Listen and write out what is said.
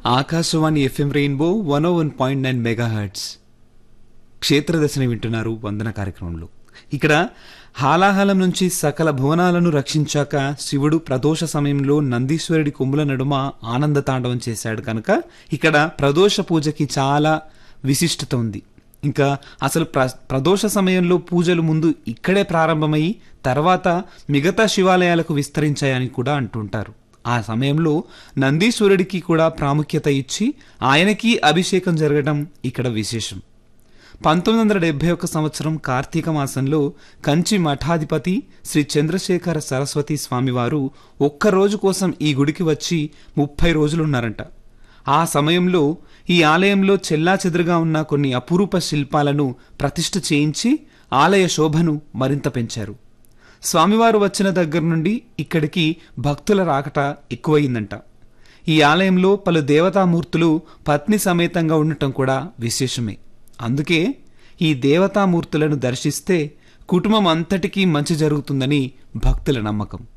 Akashvani FM rainbow one one point nine megahertz క్షేత్రదర్శని వింటున్నారు వందన కార్యక్రమంలో ఇక్కడ హాలాహలం నుంచి సకల భువనాలను రక్షించాక శివుడు ప్రదోష సమయంలో నందీశ్వరుడి కొమ్ముల నడుమ ఆనంద తాండవం చేశాడు కనుక ఇక్కడ ప్రదోష పూజకి చాలా విశిష్టత ఉంది ఇంకా అసలు ప్ర ప్రదోష సమయంలో పూజలు ముందు ఇక్కడే ప్రారంభమై తర్వాత మిగతా శివాలయాలకు విస్తరించాయని కూడా అంటుంటారు ఆ సమయంలో నందీశ్వరుడికి కూడా ప్రాముఖ్యత ఇచ్చి ఆయనకి అభిషేకం జరగడం ఇక్కడ విశేషం పంతొమ్మిది వందల డెబ్బై ఒక్క సంవత్సరం కార్తీక మాసంలో కంచి మఠాధిపతి శ్రీ చంద్రశేఖర సరస్వతి స్వామివారు ఒక్క రోజు కోసం ఈ గుడికి వచ్చి ముప్పై రోజులున్నారంట ఆ సమయంలో ఈ ఆలయంలో చెల్లా చెదురుగా ఉన్న కొన్ని అపురూప శిల్పాలను ప్రతిష్ఠ చేయించి ఆలయ శోభను మరింత పెంచారు స్వామివారు వచ్చిన దగ్గర నుండి ఇక్కడికి భక్తుల రాకట ఎక్కువయిందంట ఈ ఆలయంలో పలు దేవతామూర్తులు పత్ని సమేతంగా ఉండటం కూడా విశేషమే అందుకే ఈ దేవతామూర్తులను దర్శిస్తే కుటుంబం అంతటికీ మంచి జరుగుతుందని భక్తుల నమ్మకం